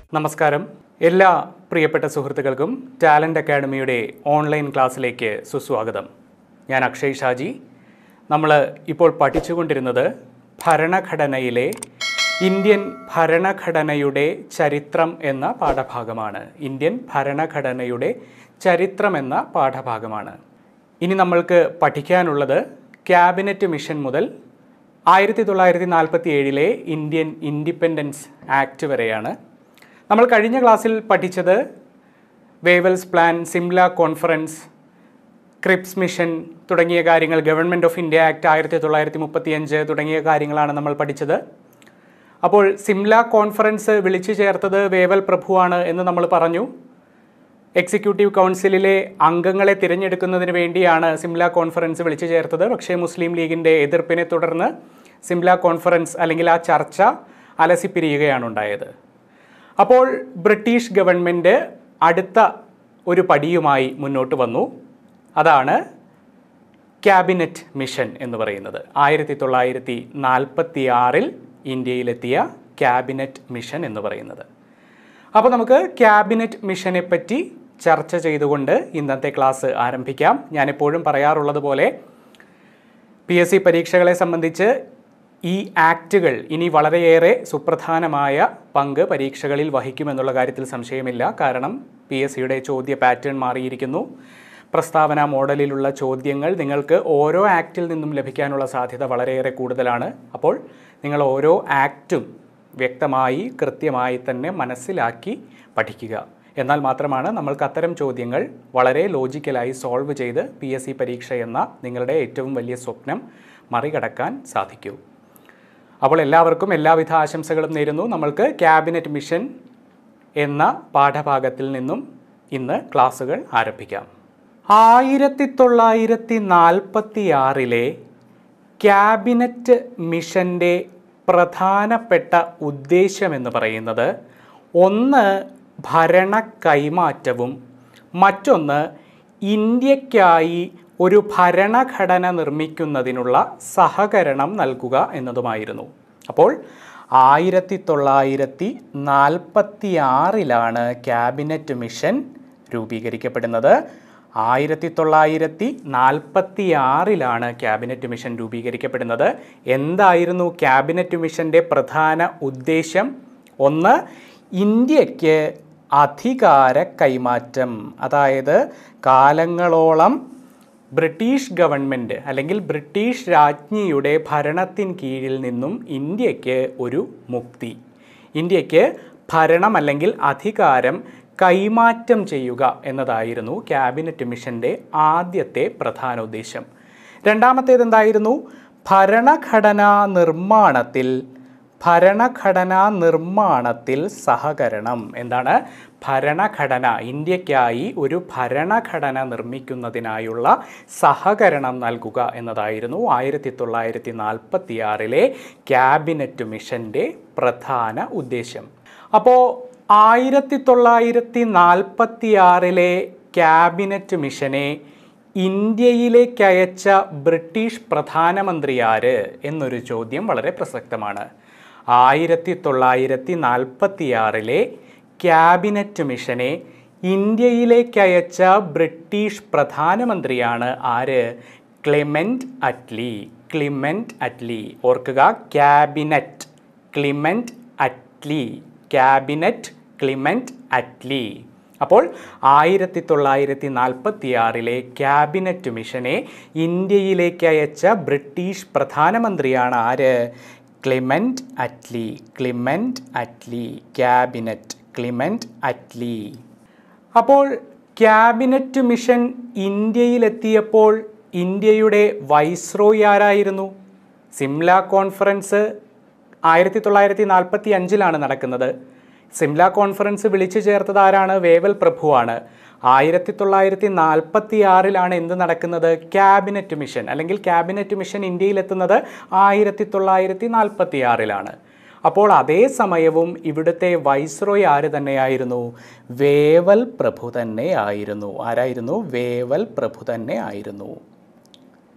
നമസ്കാരം എല്ലാ പ്രിയപ്പെട്ട സുഹൃത്തുക്കൾക്കും ടാലൻ്റ് അക്കാഡമിയുടെ ഓൺലൈൻ ക്ലാസ്സിലേക്ക് സുസ്വാഗതം ഞാൻ അക്ഷയ് ഷാജി നമ്മൾ ഇപ്പോൾ പഠിച്ചുകൊണ്ടിരുന്നത് ഭരണഘടനയിലെ ഇന്ത്യൻ ഭരണഘടനയുടെ ചരിത്രം എന്ന പാഠഭാഗമാണ് ഇന്ത്യൻ ഭരണഘടനയുടെ ചരിത്രം എന്ന പാഠഭാഗമാണ് ഇനി നമ്മൾക്ക് പഠിക്കാനുള്ളത് ക്യാബിനറ്റ് മിഷൻ മുതൽ ആയിരത്തി തൊള്ളായിരത്തി നാൽപ്പത്തി ഏഴിലെ ഇന്ത്യൻ ഇൻഡിപെൻഡൻസ് ആക്ട് വരെയാണ് നമ്മൾ കഴിഞ്ഞ ക്ലാസ്സിൽ പഠിച്ചത് Wavell's plan Shimla conference Cripps mission തുടങ്ങിയ കാര്യങ്ങൾ ഗവൺമെൻറ് ഓഫ് ഇന്ത്യ ആക്ട് ആയിരത്തി തൊള്ളായിരത്തി മുപ്പത്തിയഞ്ച് തുടങ്ങിയ കാര്യങ്ങളാണ് നമ്മൾ പഠിച്ചത് അപ്പോൾ സിംല കോൺഫറൻസ് വിളിച്ചു ചേർത്തത് വേവൽ പ്രഭുവാണ് എന്ന് നമ്മൾ പറഞ്ഞു എക്സിക്യൂട്ടീവ് കൗൺസിലിലെ അംഗങ്ങളെ തിരഞ്ഞെടുക്കുന്നതിന് വേണ്ടിയാണ് സിംല കോൺഫറൻസ് വിളിച്ചു ചേർത്തത് പക്ഷേ മുസ്ലിം ലീഗിൻ്റെ എതിർപ്പിനെ തുടർന്ന് സിംല കോൺഫറൻസ് അല്ലെങ്കിൽ ആ ചർച്ച അലസിപ്പിരിയുകയാണ് ഉണ്ടായത് അപ്പോൾ ബ്രിട്ടീഷ് ഗവൺമെൻറ് അടുത്ത ഒരു പടിയുമായി മുന്നോട്ട് വന്നു അതാണ് ക്യാബിനറ്റ് മിഷൻ എന്ന് പറയുന്നത് ആയിരത്തി തൊള്ളായിരത്തി നാൽപ്പത്തി ആറിൽ ഇന്ത്യയിലെത്തിയ ക്യാബിനറ്റ് മിഷൻ എന്ന് പറയുന്നത് അപ്പോൾ നമുക്ക് ക്യാബിനറ്റ് മിഷനെ പറ്റി ചർച്ച ചെയ്തുകൊണ്ട് ഇന്നത്തെ ക്ലാസ് ആരംഭിക്കാം ഞാനെപ്പോഴും പറയാറുള്ളത് പോലെ പി എസ് സി പരീക്ഷകളെ സംബന്ധിച്ച് ഈ ആക്റ്റുകൾ ഇനി വളരെയേറെ സുപ്രധാനമായ പങ്ക് പരീക്ഷകളിൽ വഹിക്കുമെന്നുള്ള കാര്യത്തിൽ സംശയമില്ല കാരണം പി എസ് സിയുടെ ചോദ്യ പാറ്റേൺ മാറിയിരിക്കുന്നു പ്രസ്താവന മോഡലിലുള്ള ചോദ്യങ്ങൾ നിങ്ങൾക്ക് ഓരോ ആക്റ്റിൽ നിന്നും ലഭിക്കാനുള്ള സാധ്യത വളരെയേറെ കൂടുതലാണ് അപ്പോൾ നിങ്ങൾ ഓരോ ആക്റ്റും വ്യക്തമായി കൃത്യമായി തന്നെ മനസ്സിലാക്കി പഠിക്കുക എന്നാൽ മാത്രമാണ് നമ്മൾക്ക് അത്തരം ചോദ്യങ്ങൾ വളരെ ലോജിക്കലായി സോൾവ് ചെയ്ത് പി എസ് സി പരീക്ഷ എന്ന നിങ്ങളുടെ ഏറ്റവും വലിയ സ്വപ്നം മറികടക്കാൻ സാധിക്കൂ അപ്പോൾ എല്ലാവർക്കും എല്ലാവിധ ആശംസകളും നേരുന്നു നമ്മൾക്ക് ക്യാബിനറ്റ് മിഷൻ എന്ന പാഠഭാഗത്തിൽ നിന്നും ഇന്ന് ക്ലാസ്സുകൾ ആരംഭിക്കാം ആയിരത്തി തൊള്ളായിരത്തി നാൽപ്പത്തി ആറിലെ ക്യാബിനറ്റ് മിഷൻ്റെ പ്രധാനപ്പെട്ട ഉദ്ദേശമെന്ന് പറയുന്നത് ഒന്ന് ഭരണ കൈമാറ്റവും മറ്റൊന്ന് ഇന്ത്യക്കായി ഒരു ഭരണഘടന നിർമ്മിക്കുന്നതിനുള്ള സഹകരണം നൽകുക എന്നതുമായിരുന്നു അപ്പോൾ ആയിരത്തി തൊള്ളായിരത്തി നാൽപ്പത്തി ആറിലാണ് ക്യാബിനറ്റ് മിഷൻ രൂപീകരിക്കപ്പെടുന്നത് ആയിരത്തി തൊള്ളായിരത്തി നാൽപ്പത്തി ആറിലാണ് ക്യാബിനറ്റ് മിഷൻ രൂപീകരിക്കപ്പെടുന്നത് എന്തായിരുന്നു ക്യാബിനറ്റ് മിഷൻ്റെ പ്രധാന ഉദ്ദേശം ഒന്ന് ഇന്ത്യക്ക് അധികാര കൈമാറ്റം അതായത് കാലങ്ങളോളം ബ്രിട്ടീഷ് ഗവൺമെൻറ് അല്ലെങ്കിൽ ബ്രിട്ടീഷ് രാജ്ഞിയുടെ ഭരണത്തിൻ കീഴിൽ നിന്നും ഇന്ത്യക്ക് ഒരു മുക്തി ഇന്ത്യക്ക് ഭരണം അല്ലെങ്കിൽ അധികാരം കൈമാറ്റം ചെയ്യുക എന്നതായിരുന്നു ക്യാബിനറ്റ് മിഷൻ്റെ ആദ്യത്തെ പ്രധാന ഉദ്ദേശം രണ്ടാമത്തേത് എന്തായിരുന്നു ഭരണഘടനാ നിർമ്മാണത്തിൽ ഭരണഘടനാ നിർമ്മാണത്തിൽ സഹകരണം എന്താണ് ഭരണഘടന ഇന്ത്യക്കായി ഒരു ഭരണഘടന നിർമ്മിക്കുന്നതിനായുള്ള സഹകരണം നൽകുക എന്നതായിരുന്നു ആയിരത്തി തൊള്ളായിരത്തി നാൽപ്പത്തി ആറിലെ ക്യാബിനറ്റ് മിഷൻ്റെ പ്രധാന ഉദ്ദേശം അപ്പോൾ ആയിരത്തി തൊള്ളായിരത്തി നാൽപ്പത്തി ആറിലെ ക്യാബിനറ്റ് മിഷനെ ഇന്ത്യയിലേക്ക് അയച്ച ബ്രിട്ടീഷ് പ്രധാനമന്ത്രി ആര് എന്നൊരു ചോദ്യം വളരെ പ്രസക്തമാണ് ആയിരത്തി തൊള്ളായിരത്തി നാൽപ്പത്തി ആറിലെ ക്യാബിനറ്റ് മിഷനെ ഇന്ത്യയിലേക്ക് അയച്ച ബ്രിട്ടീഷ് പ്രധാനമന്ത്രിയാണ് ആര് ക്ലിമെൻറ്റ് അറ്റ്ലി ക്ലിമെൻറ്റ് അറ്റ്ലി ഓർക്കുക cabinet Clement Attlee cabinet Clement Attlee അപ്പോൾ ആയിരത്തി തൊള്ളായിരത്തി നാൽപ്പത്തി ആറിലെ ക്യാബിനറ്റ് മിഷനെ ഇന്ത്യയിലേക്ക് അയച്ച ബ്രിട്ടീഷ് പ്രധാനമന്ത്രിയാണ് ആര് Clement Attlee Clement Attlee cabinet Clement Attlee അപ്പോൾ ക്യാബിനറ്റ് മിഷൻ ഇന്ത്യയിലെത്തിയപ്പോൾ ഇന്ത്യയുടെ വൈസ്രോയി ആരായിരുന്നു സിംല കോൺഫറൻസ് ആയിരത്തി തൊള്ളായിരത്തി നാൽപ്പത്തി അഞ്ചിലാണ് നടക്കുന്നത് സിംല കോൺഫറൻസ് വിളിച്ചു ചേർത്തത് ആരാണ് വേവൽ പ്രഭുവാണ് ആയിരത്തി തൊള്ളായിരത്തി നാൽപ്പത്തി ആറിലാണ് എന്ത് നടക്കുന്നത് ക്യാബിനറ്റ് മിഷൻ അല്ലെങ്കിൽ ക്യാബിനറ്റ് മിഷൻ ഇന്ത്യയിലെത്തുന്നത് ആയിരത്തി തൊള്ളായിരത്തി നാൽപ്പത്തി ആറിലാണ് അപ്പോൾ അതേ സമയവും ഇവിടുത്തെ വൈസ്രോയ് ആര് തന്നെയായിരുന്നു വേവൽ പ്രഭു തന്നെ ആയിരുന്നു ആരായിരുന്നു വേവൽ പ്രഭു തന്നെ ആയിരുന്നു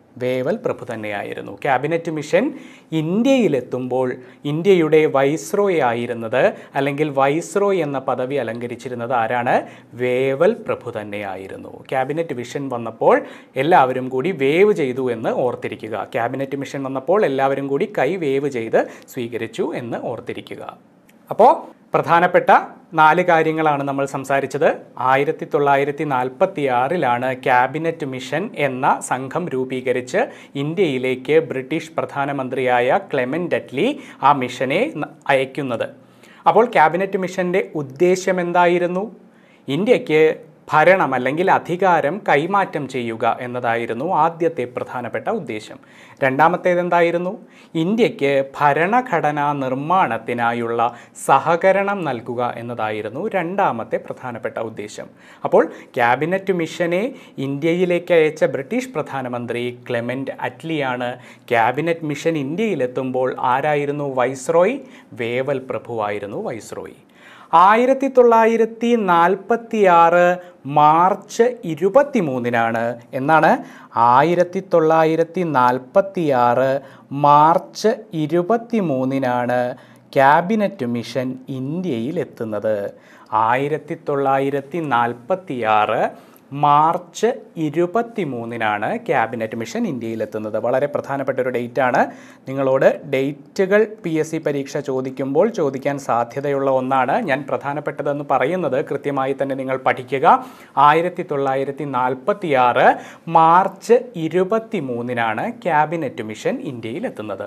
വേവൽ പ്രഭു തന്നെയായിരുന്നു ക്യാബിനറ്റ് മിഷൻ ഇന്ത്യയിലെത്തുമ്പോൾ ഇന്ത്യയുടെ വൈസ്രോയ് ആയിരുന്നത് അല്ലെങ്കിൽ വൈസ്രോയ് എന്ന പദവി അലങ്കരിച്ചിരുന്നത് ആരാണ് വേവൽ പ്രഭു തന്നെയായിരുന്നു ക്യാബിനറ്റ് മിഷൻ വന്നപ്പോൾ എല്ലാവരും കൂടി വേവ് ചെയ്തു എന്ന് ഓർത്തിരിക്കുക ക്യാബിനറ്റ് മിഷൻ വന്നപ്പോൾ എല്ലാവരും കൂടി കൈ വേവ് ചെയ്ത് സ്വീകരിച്ചു എന്ന് ഓർത്തിരിക്കുക അപ്പോൾ പ്രധാനപ്പെട്ട നാല് കാര്യങ്ങളാണ് നമ്മൾ സംസാരിച്ചത് ആയിരത്തി തൊള്ളായിരത്തി നാൽപ്പത്തി ആറിലാണ് ക്യാബിനറ്റ് മിഷൻ എന്ന സംഘം രൂപീകരിച്ച് ഇന്ത്യയിലേക്ക് ബ്രിട്ടീഷ് പ്രധാനമന്ത്രിയായ ക്ലെമൻ ഡറ്റ്ലി ആ മിഷനെ ന- അയക്കുന്നത് അപ്പോൾ ക്യാബിനറ്റ് മിഷൻ്റെ ഉദ്ദേശ്യം എന്തായിരുന്നു ഇന്ത്യക്ക് ഭരണം അല്ലെങ്കിൽ അധികാരം കൈമാറ്റം ചെയ്യുക എന്നതായിരുന്നു ആദ്യത്തെ പ്രധാനപ്പെട്ട ഉദ്ദേശം രണ്ടാമത്തേത് എന്തായിരുന്നു ഇന്ത്യക്ക് ഭരണഘടനാ നിർമ്മാണത്തിനായുള്ള സഹകരണം നൽകുക എന്നതായിരുന്നു രണ്ടാമത്തെ പ്രധാനപ്പെട്ട ഉദ്ദേശം അപ്പോൾ ക്യാബിനറ്റ് മിഷനെ ഇന്ത്യയിലേക്ക് അയച്ച ബ്രിട്ടീഷ് പ്രധാനമന്ത്രി ക്ലെമൻറ്റ് അറ്റ്ലിയാണ് ക്യാബിനറ്റ് മിഷൻ ഇന്ത്യയിലെത്തുമ്പോൾ ആരായിരുന്നു വൈസ്രോയ് വേവൽ പ്രഭുവായിരുന്നു വൈസ്രോയ് ആയിരത്തി തൊള്ളായിരത്തി നാൽപ്പത്തി ആറ് മാർച്ച് ഇരുപത്തി മൂന്നിനാണ് എന്നാണ് ആയിരത്തി തൊള്ളായിരത്തി നാൽപ്പത്തി ആറ് മാർച്ച് ഇരുപത്തി മൂന്നിനാണ് ക്യാബിനറ്റ് മിഷൻ ഇന്ത്യയിൽ എത്തുന്നത് ആയിരത്തി തൊള്ളായിരത്തി നാൽപ്പത്തി ആറ് മാർച്ച് ഇരുപത്തി മൂന്നിനാണ് ക്യാബിനറ്റ് മിഷൻ ഇന്ത്യയിലെത്തുന്നത് വളരെ പ്രധാനപ്പെട്ട ഒരു ഡേറ്റ് ആണ് നിങ്ങളോട് ഡേറ്റുകൾ പി എസ് സി പരീക്ഷ ചോദിക്കുമ്പോൾ ചോദിക്കാൻ സാധ്യതയുള്ള ഒന്നാണ് ഞാൻ പ്രധാനപ്പെട്ടതെന്ന് പറയുന്നത് കൃത്യമായി തന്നെ നിങ്ങൾ പഠിക്കുക ആയിരത്തി തൊള്ളായിരത്തി നാൽപ്പത്തി ആറ് മാർച്ച് ഇരുപത്തി മൂന്നിനാണ് ക്യാബിനറ്റ് മിഷൻ ഇന്ത്യയിലെത്തുന്നത്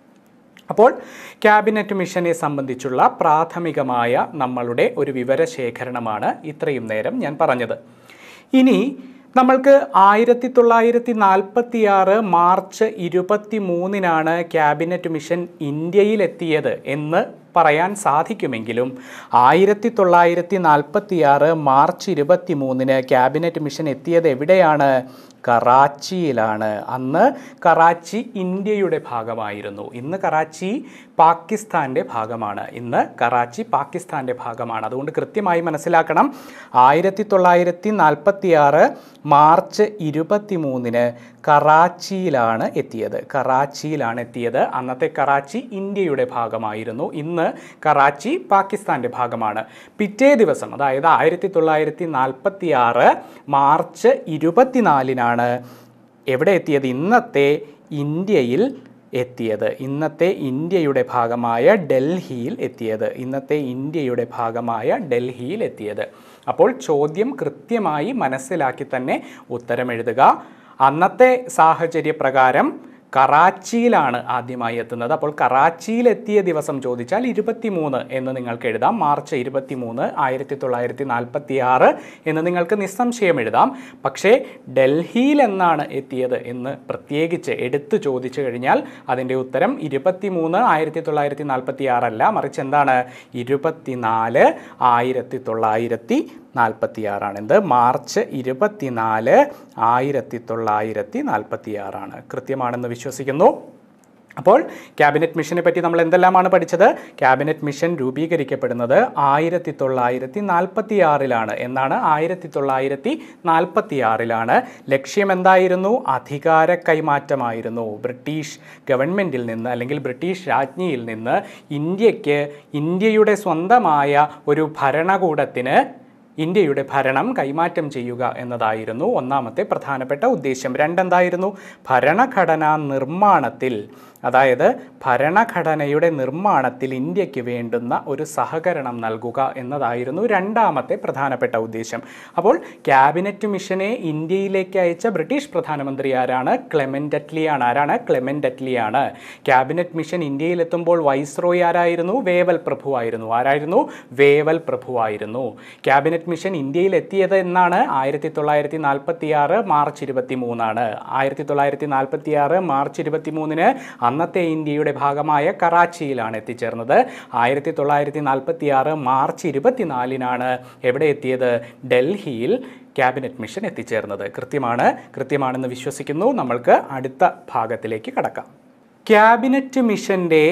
അപ്പോൾ ക്യാബിനറ്റ് മിഷനെ സംബന്ധിച്ചുള്ള പ്രാഥമികമായ നമ്മളുടെ ഒരു വിവരശേഖരണമാണ് ഇത്രയും നേരം ഞാൻ പറഞ്ഞത് ഇനി നമ്മൾക്ക് ആയിരത്തി തൊള്ളായിരത്തി നാൽപ്പത്തി ആറ് മാർച്ച് ഇരുപത്തി മൂന്നിനാണ് ക്യാബിനറ്റ് മിഷൻ ഇന്ത്യയിലെത്തിയത് എന്ന് പറയാൻ സാധിക്കുമെങ്കിലും ആയിരത്തി തൊള്ളായിരത്തി നാൽപ്പത്തി ആറ് മാർച്ച് ഇരുപത്തി മൂന്നിന് ക്യാബിനറ്റ് മിഷൻ എത്തിയത് എവിടെയാണ് കറാച്ചിയിലാണ് അന്ന് കറാച്ചി ഇന്ത്യയുടെ ഭാഗമായിരുന്നു ഇന്ന് കറാച്ചി പാകിസ്ഥാൻ്റെ ഭാഗമാണ് ഇന്ന് കറാച്ചി പാകിസ്ഥാൻ്റെ ഭാഗമാണ് അതുകൊണ്ട് കൃത്യമായി മനസ്സിലാക്കണം ആയിരത്തി തൊള്ളായിരത്തി നാൽപ്പത്തി ആറ് മാർച്ച് ഇരുപത്തി മൂന്നിന് കറാച്ചിയിലാണ് എത്തിയത് കറാച്ചിയിലാണ് എത്തിയത് അന്നത്തെ കറാച്ചി ഇന്ത്യയുടെ ഭാഗമായിരുന്നു ഇന്ന് കറാച്ചി പാകിസ്ഥാൻ്റെ ഭാഗമാണ് പിറ്റേ ദിവസം അതായത് ആയിരത്തി തൊള്ളായിരത്തി നാൽപ്പത്തി ആറ് മാർച്ച് ഇരുപത്തിനാലിനാണ് എവിടെ എത്തിയത് ഇന്നത്തെ ഇന്ത്യയിൽ എത്തിയത് ഇന്നത്തെ ഇന്ത്യയുടെ ഭാഗമായ ഡൽഹിയിൽ എത്തിയത് ഇന്നത്തെ ഇന്ത്യയുടെ ഭാഗമായ ഡൽഹിയിൽ എത്തിയത് അപ്പോൾ ചോദ്യം കൃത്യമായി മനസ്സിലാക്കി തന്നെ ഉത്തരം എഴുതുക അന്നത്തെ സാഹചര്യപ്രകാരം കറാച്ചിയിലാണ് ആദ്യമായി എത്തുന്നത് അപ്പോൾ കറാച്ചിയിൽ എത്തിയ ദിവസം ചോദിച്ചാൽ ഇരുപത്തിമൂന്ന് എന്ന് നിങ്ങൾക്ക് എഴുതാം മാർച്ച് ഇരുപത്തിമൂന്ന് ആയിരത്തി തൊള്ളായിരത്തി നാൽപ്പത്തി ആറ് എന്ന് നിങ്ങൾക്ക് നിസ്സംശയം എഴുതാം പക്ഷേ ഡൽഹിയിൽ എന്നാണ് എത്തിയത് എന്ന് പ്രത്യേകിച്ച് എടുത്തു ചോദിച്ചു കഴിഞ്ഞാൽ അതിൻ്റെ ഉത്തരം ഇരുപത്തിമൂന്ന് ആയിരത്തി തൊള്ളായിരത്തി നാൽപ്പത്തി ആറല്ല മറിച്ച് എന്താണ് ഇരുപത്തിനാല് ആയിരത്തി തൊള്ളായിരത്തി നാൽപ്പത്തി ആറാണ് എന്ത് മാർച്ച് ഇരുപത്തിനാല് ആയിരത്തി തൊള്ളായിരത്തി നാൽപ്പത്തി ആറാണ് കൃത്യമാണെന്ന് വിശ്വസിക്കുന്നു അപ്പോൾ ക്യാബിനറ്റ് മിഷനെ പറ്റി നമ്മൾ എന്തെല്ലാമാണ് പഠിച്ചത് ക്യാബിനറ്റ് മിഷൻ രൂപീകരിക്കപ്പെടുന്നത് ആയിരത്തി തൊള്ളായിരത്തി നാൽപ്പത്തി ആറിലാണ് എന്നാണ് ആയിരത്തി തൊള്ളായിരത്തി നാൽപ്പത്തി ആറിലാണ് ലക്ഷ്യം എന്തായിരുന്നു അധികാര കൈമാറ്റമായിരുന്നു ബ്രിട്ടീഷ് ഗവൺമെൻറ്റിൽ നിന്ന് അല്ലെങ്കിൽ ബ്രിട്ടീഷ് രാജ്ഞിയിൽ നിന്ന് ഇന്ത്യക്ക് ഇന്ത്യയുടെ സ്വന്തമായ ഒരു ഭരണകൂടത്തിന് ഇന്ത്യയുടെ ഭരണം കൈമാറ്റം ചെയ്യുക എന്നതായിരുന്നു ഒന്നാമത്തെ പ്രധാനപ്പെട്ട ഉദ്ദേശ്യം രണ്ടെന്തായിരുന്നു ഭരണഘടനാ നിർമ്മാണത്തിൽ അതായത് ഭരണഘടനയുടെ നിർമ്മാണത്തിൽ ഇന്ത്യക്ക് വേണ്ടുന്ന ഒരു സഹകരണം നൽകുക എന്നതായിരുന്നു രണ്ടാമത്തെ പ്രധാനപ്പെട്ട ഉദ്ദേശം അപ്പോൾ ക്യാബിനറ്റ് മിഷനെ ഇന്ത്യയിലേക്ക് അയച്ച ബ്രിട്ടീഷ് പ്രധാനമന്ത്രി ആരാണ് ക്ലെമൻ്റ് അറ്റ്ലിയാണ് ആരാണ് ക്ലെമൻ്റ് അറ്റ്ലിയാണ് ക്യാബിനറ്റ് മിഷൻ ഇന്ത്യയിലെത്തുമ്പോൾ വൈസ്രോയ് ആരായിരുന്നു വേവൽ പ്രഭുവായിരുന്നു ആരായിരുന്നു വേവൽ പ്രഭുവായിരുന്നു ക്യാബിനറ്റ് മിഷൻ ഇന്ത്യയിൽ എത്തിയത് എന്നാണ് ആയിരത്തി തൊള്ളായിരത്തി നാൽപ്പത്തി ആറ് മാർച്ച് ഇരുപത്തി മൂന്നാണ് ആയിരത്തി തൊള്ളായിരത്തി നാൽപ്പത്തി ആറ് മാർച്ച് ഇരുപത്തി മൂന്നിന് അന്നത്തെ ഇന്ത്യയുടെ ഭാഗമായ കറാച്ചിയിലാണ് എത്തിച്ചേർന്നത് ആയിരത്തി തൊള്ളായിരത്തി നാൽപ്പത്തി ആറ് മാർച്ച് ഇരുപത്തിനാലിനാണ് എവിടെ എത്തിയത് ഡൽഹിയിൽ ക്യാബിനറ്റ് മിഷൻ എത്തിച്ചേർന്നത് കൃത്യമാണ് കൃത്യമാണെന്ന് വിശ്വസിക്കുന്നു നമ്മൾക്ക് അടുത്ത ഭാഗത്തിലേക്ക് കടക്കാം ക്യാബിനറ്റ് മിഷൻ്റെ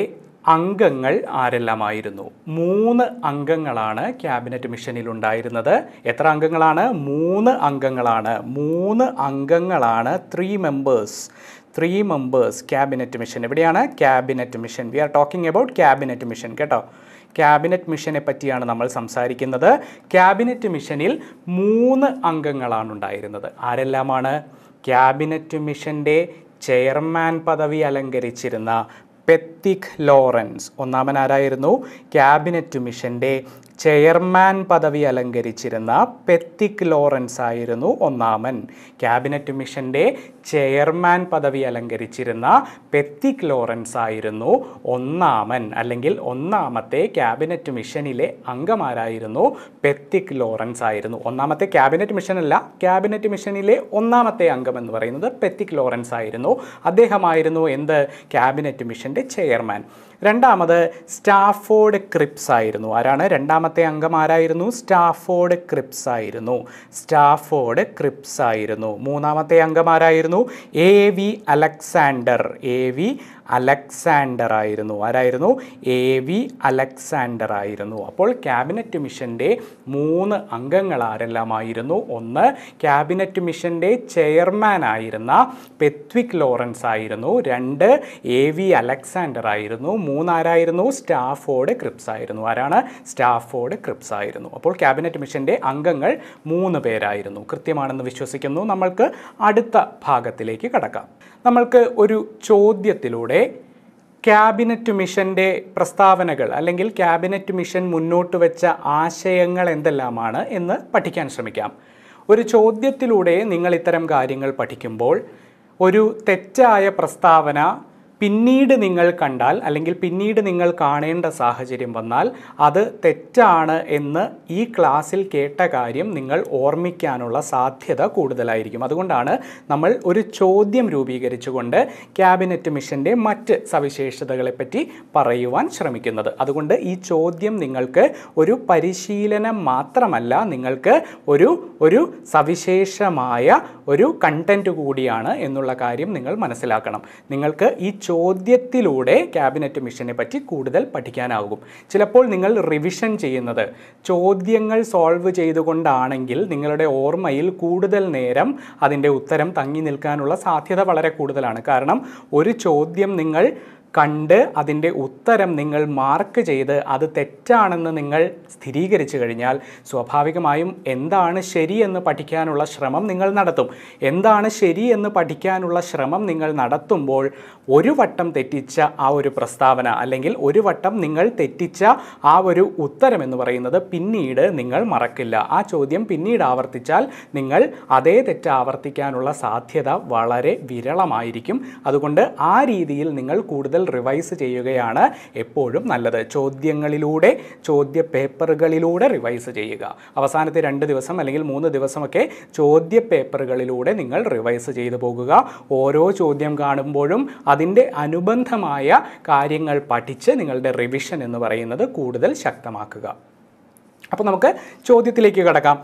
അംഗങ്ങൾ ആരെല്ലാമായിരുന്നു മൂന്ന് അംഗങ്ങളാണ് ക്യാബിനറ്റ് മിഷനിൽ ഉണ്ടായിരുന്നത് എത്ര അംഗങ്ങളാണ് മൂന്ന് അംഗങ്ങളാണ് മൂന്ന് അംഗങ്ങളാണ് three members three members cabinet mission എവിടെയാണ് cabinet mission we are talking about cabinet mission കേട്ടോ ക്യാബിനറ്റ് മിഷനെ പറ്റിയാണ് നമ്മൾ സംസാരിക്കുന്നത് ക്യാബിനറ്റ് മിഷനിൽ മൂന്ന് അംഗങ്ങളാണ് ഉണ്ടായിരുന്നത് ആരെല്ലാമാണ് ക്യാബിനറ്റ് മിഷൻ്റെ ചെയർമാൻ പദവി അലങ്കരിച്ചിരുന്ന പെത്തിക് ലോറൻസ് ഒന്നാമൻ ആരായിരുന്നു ക്യാബിനറ്റ് മിഷൻ്റെ ചെയർമാൻ പദവി അലങ്കരിച്ചിരുന്ന പെത്തിക് ലോറൻസ് ആയിരുന്നു ഒന്നാമൻ ക്യാബിനറ്റ് മിഷൻ്റെ ചെയർമാൻ പദവി അലങ്കരിച്ചിരുന്ന പെത്തിക് ലോറൻസ് ആയിരുന്നു ഒന്നാമൻ അല്ലെങ്കിൽ ഒന്നാമത്തെ ക്യാബിനറ്റ് മിഷനിലെ അംഗമാരായിരുന്നു പെത്തിക് ലോറൻസ് ആയിരുന്നു ഒന്നാമത്തെ ക്യാബിനറ്റ് മിഷനല്ല ക്യാബിനറ്റ് മിഷനിലെ ഒന്നാമത്തെ അംഗം എന്ന് പറയുന്നത് പെത്തിക് ലോറൻസ് ആയിരുന്നു അദ്ദേഹമായിരുന്നു എന്ത് ക്യാബിനറ്റ് മിഷൻ്റെ ചെയർമാൻ രണ്ടാമത് സ്റ്റാഫോർഡ് ക്രിപ്സ് ആയിരുന്നു ആരാണ് രണ്ടാമത്തെ അംഗം ആരായിരുന്നു സ്റ്റാഫോർഡ് ക്രിപ്സ് ആയിരുന്നു സ്റ്റാഫോർഡ് ക്രിപ്സ് ആയിരുന്നു മൂന്നാമത്തെ അംഗം ആരായിരുന്നു A V Alexander A V Alexander ആയിരുന്നു ആരായിരുന്നു എ വി അലക്സാണ്ടർ ആയിരുന്നു അപ്പോൾ ക്യാബിനറ്റ് മിഷൻ്റെ മൂന്ന് അംഗങ്ങൾ ആരെല്ലാമായിരുന്നു ഒന്ന് ക്യാബിനറ്റ് മിഷൻ്റെ ചെയർമാൻ ആയിരുന്ന പെത്വിക് ലോറൻസ് ആയിരുന്നു രണ്ട് എ വി അലക്സാണ്ടർ ആയിരുന്നു മൂന്നാരായിരുന്നു സ്റ്റാഫോർഡ് ക്രിപ്സ് ആയിരുന്നു ആരാണ് സ്റ്റാഫോർഡ് ക്രിപ്സ് ആയിരുന്നു അപ്പോൾ ക്യാബിനറ്റ് മിഷൻ്റെ അംഗങ്ങൾ മൂന്ന് പേരായിരുന്നു കൃത്യമാണെന്ന് വിശ്വസിക്കുന്നു നമ്മൾക്ക് അടുത്ത ഭാഗത്തിലേക്ക് കടക്കാം നമ്മൾക്ക് ഒരു ചോദ്യത്തിലൂടെ ക്യാബിനറ്റ് മിഷൻ്റെ പ്രസ്താവനകൾ അല്ലെങ്കിൽ ക്യാബിനറ്റ് മിഷൻ മുന്നോട്ട് വെച്ച ആശയങ്ങൾ എന്തെല്ലാമാണ് എന്ന് പഠിക്കാൻ ശ്രമിക്കാം ഒരു ചോദ്യത്തിലൂടെ നിങ്ങൾ ഇത്തരം കാര്യങ്ങൾ പഠിക്കുമ്പോൾ ഒരു തെറ്റായ പ്രസ്താവന പിന്നീട് നിങ്ങൾ കണ്ടാൽ അല്ലെങ്കിൽ പിന്നീട് നിങ്ങൾ കാണേണ്ട സാഹചര്യം വന്നാൽ അത് തെറ്റാണ് എന്ന് ഈ ക്ലാസ്സിൽ കേട്ട കാര്യം നിങ്ങൾ ഓർമ്മിക്കാനുള്ള സാധ്യത കൂടുതലായിരിക്കും അതുകൊണ്ടാണ് നമ്മൾ ഒരു ചോദ്യം രൂപീകരിച്ചുകൊണ്ട് ക്യാബിനറ്റ് മിഷൻ്റെ മറ്റ് സവിശേഷതകളെപ്പറ്റി പറയുവാൻ ശ്രമിക്കുന്നത് അതുകൊണ്ട് ഈ ചോദ്യം നിങ്ങൾക്ക് ഒരു പരിശീലനം മാത്രമല്ല നിങ്ങൾക്ക് ഒരു ഒരു സവിശേഷമായ ഒരു കണ്ടന്റ് കൂടിയാണ് എന്നുള്ള കാര്യം നിങ്ങൾ മനസ്സിലാക്കണം നിങ്ങൾക്ക് ഈ ചോദ്യത്തിലൂടെ ക്യാബിനറ്റ് മിഷനെ പറ്റി കൂടുതൽ പഠിക്കാനാകും ചിലപ്പോൾ നിങ്ങൾ റിവിഷൻ ചെയ്യുന്നത് ചോദ്യങ്ങൾ സോൾവ് ചെയ്തുകൊണ്ടാണെങ്കിൽ നിങ്ങളുടെ ഓർമ്മയിൽ കൂടുതൽ നേരം അതിൻ്റെ ഉത്തരം തങ്ങി നിൽക്കാനുള്ള സാധ്യത വളരെ കൂടുതലാണ് കാരണം ഒരു ചോദ്യം നിങ്ങൾ കണ്ട് അതിൻ്റെ ഉത്തരം നിങ്ങൾ മാർക്ക് ചെയ്ത് അത് തെറ്റാണെന്ന് നിങ്ങൾ സ്ഥിരീകരിച്ചു കഴിഞ്ഞാൽ സ്വാഭാവികമായും എന്താണ് ശരിയെന്ന് പഠിക്കാനുള്ള ശ്രമം നിങ്ങൾ നടത്തും എന്താണ് ശരിയെന്ന് പഠിക്കാനുള്ള ശ്രമം നിങ്ങൾ നടത്തുമ്പോൾ ഒരു വട്ടം തെറ്റിച്ച ആ ഒരു പ്രസ്താവന അല്ലെങ്കിൽ ഒരു വട്ടം നിങ്ങൾ തെറ്റിച്ച ആ ഒരു ഉത്തരം എന്ന് പറയുന്നത് പിന്നീട് നിങ്ങൾ മറക്കില്ല ആ ചോദ്യം പിന്നീട് ആവർത്തിച്ചാൽ നിങ്ങൾ അതേ തെറ്റ് ആവർത്തിക്കാനുള്ള സാധ്യത വളരെ വിരളമായിരിക്കും അതുകൊണ്ട് ആ രീതിയിൽ നിങ്ങൾ കൂടുതൽ റിവൈസ് ചെയ്യുകയാണ് എപ്പോഴും നല്ലത് ചോദ്യങ്ങളിലൂടെ ചോദ്യ പേപ്പറുകളിലൂടെ റിവൈസ് ചെയ്യുക അവസാനത്തെ രണ്ട് ദിവസം അല്ലെങ്കിൽ മൂന്ന് ദിവസമൊക്കെ ചോദ്യ പേപ്പറുകളിലൂടെ നിങ്ങൾ റിവൈസ് ചെയ്തു പോകുക ഓരോ ചോദ്യം കാണുമ്പോഴും അതിൻ്റെ അനുബന്ധമായ കാര്യങ്ങൾ പഠിച്ച് നിങ്ങളുടെ റിവിഷൻ എന്ന് പറയുന്നത് കൂടുതൽ ശക്തമാക്കുക അപ്പോൾ നമുക്ക് ചോദ്യത്തിലേക്ക് കടക്കാം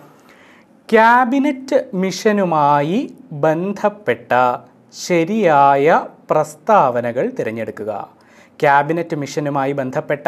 ക്യാബിനറ്റ് മിഷനുമായി ബന്ധപ്പെട്ട ശരിയായ പ്രസ്താവനകൾ തിരഞ്ഞെടുക്കുക ക്യാബിനറ്റ് മിഷനുമായി ബന്ധപ്പെട്ട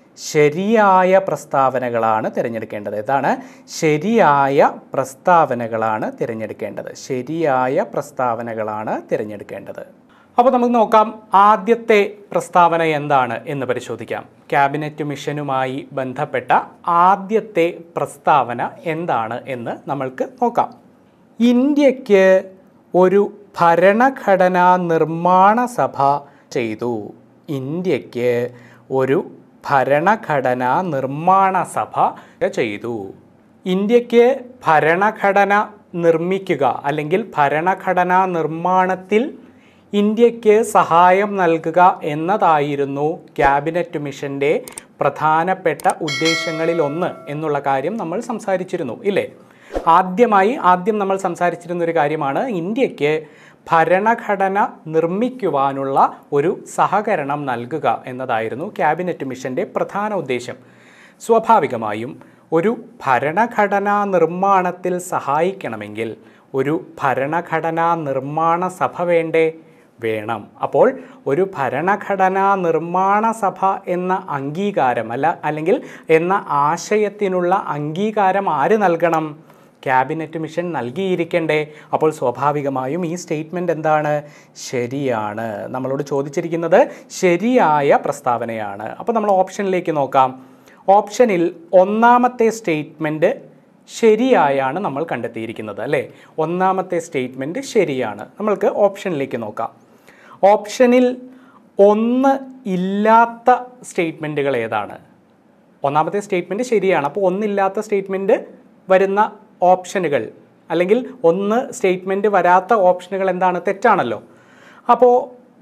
ശരിയായ പ്രസ്താവനകളാണ് തിരഞ്ഞെടുക്കേണ്ടത് ഇതാണ് ശരിയായ പ്രസ്താവനകളാണ് തിരഞ്ഞെടുക്കേണ്ടത് ശരിയായ പ്രസ്താവനകളാണ് തിരഞ്ഞെടുക്കേണ്ടത് അപ്പോൾ നമുക്ക് നോക്കാം ആദ്യത്തെ പ്രസ്താവന എന്താണ് എന്ന് പരിശോധിക്കാം ക്യാബിനറ്റ് മിഷനുമായി ബന്ധപ്പെട്ട ആദ്യത്തെ പ്രസ്താവന എന്താണ് എന്ന് നമ്മൾക്ക് നോക്കാം ഇന്ത്യക്ക് ഒരു ഭരണഘടനാ നിർമ്മാണ സഭ ചെയ്തു ഇന്ത്യക്ക് ഒരു ഭരണഘടനാ നിർമ്മാണ സഭ ചെയ്തു ഇന്ത്യക്ക് ഭരണഘടന നിർമ്മിക്കുക അല്ലെങ്കിൽ ഭരണഘടനാ നിർമ്മാണത്തിൽ ഇന്ത്യക്ക് സഹായം നൽകുക എന്നതായിരുന്നു ക്യാബിനറ്റ് മിഷൻ്റെ പ്രധാനപ്പെട്ട ഉദ്ദേശങ്ങളിൽ ഒന്ന് എന്നുള്ള കാര്യം നമ്മൾ സംസാരിച്ചിരുന്നു ഇല്ലേ ആദ്യമായി ആദ്യം നമ്മൾ സംസാരിച്ചിരുന്ന ഒരു കാര്യമാണ് ഇന്ത്യക്ക് ഭരണഘടന നിർമ്മിക്കുവാനുള്ള ഒരു സഹകരണം നൽകുക എന്നതായിരുന്നു ക്യാബിനറ്റ് മിഷൻ്റെ പ്രധാന ഉദ്ദേശം സ്വാഭാവികമായും ഒരു ഭരണഘടനാ നിർമ്മാണത്തിൽ സഹായിക്കണമെങ്കിൽ ഒരു ഭരണഘടനാ നിർമ്മാണ സഭ വേണ്ടേ വേണം അപ്പോൾ ഒരു ഭരണഘടനാ നിർമ്മാണ സഭ എന്ന അംഗീകാരം അല്ല അല്ലെങ്കിൽ എന്ന ആശയത്തിനുള്ള അംഗീകാരം ആര് നൽകണം ക്യാബിനറ്റ് മിഷൻ നൽകിയിരിക്കണ്ടേ അപ്പോൾ സ്വാഭാവികമായും ഈ സ്റ്റേറ്റ്മെൻറ്റ് എന്താണ് ശരിയാണ് നമ്മളോട് ചോദിച്ചിരിക്കുന്നത് ശരിയായ പ്രസ്താവനയാണ് അപ്പോൾ നമ്മൾ ഓപ്ഷനിലേക്ക് നോക്കാം ഓപ്ഷനിൽ ഒന്നാമത്തെ സ്റ്റേറ്റ്മെൻറ്റ് ശരിയായാണ് നമ്മൾ കണ്ടെത്തിയിരിക്കുന്നത് അല്ലേ ഒന്നാമത്തെ സ്റ്റേറ്റ്മെൻറ്റ് ശരിയാണ് നമ്മൾക്ക് ഓപ്ഷനിലേക്ക് നോക്കാം ഓപ്ഷനിൽ ഒന്ന് ഇല്ലാത്ത സ്റ്റേറ്റ്മെൻറ്റുകൾ ഏതാണ് ഒന്നാമത്തെ സ്റ്റേറ്റ്മെൻറ്റ് ശരിയാണ് അപ്പോൾ ഒന്നില്ലാത്ത സ്റ്റേറ്റ്മെൻറ്റ് വരുന്ന ഓപ്ഷനുകൾ അല്ലെങ്കിൽ ഒന്ന് സ്റ്റേറ്റ്മെൻറ്റ് വരാത്ത ഓപ്ഷനുകൾ എന്താണ് തെറ്റാണല്ലോ അപ്പോൾ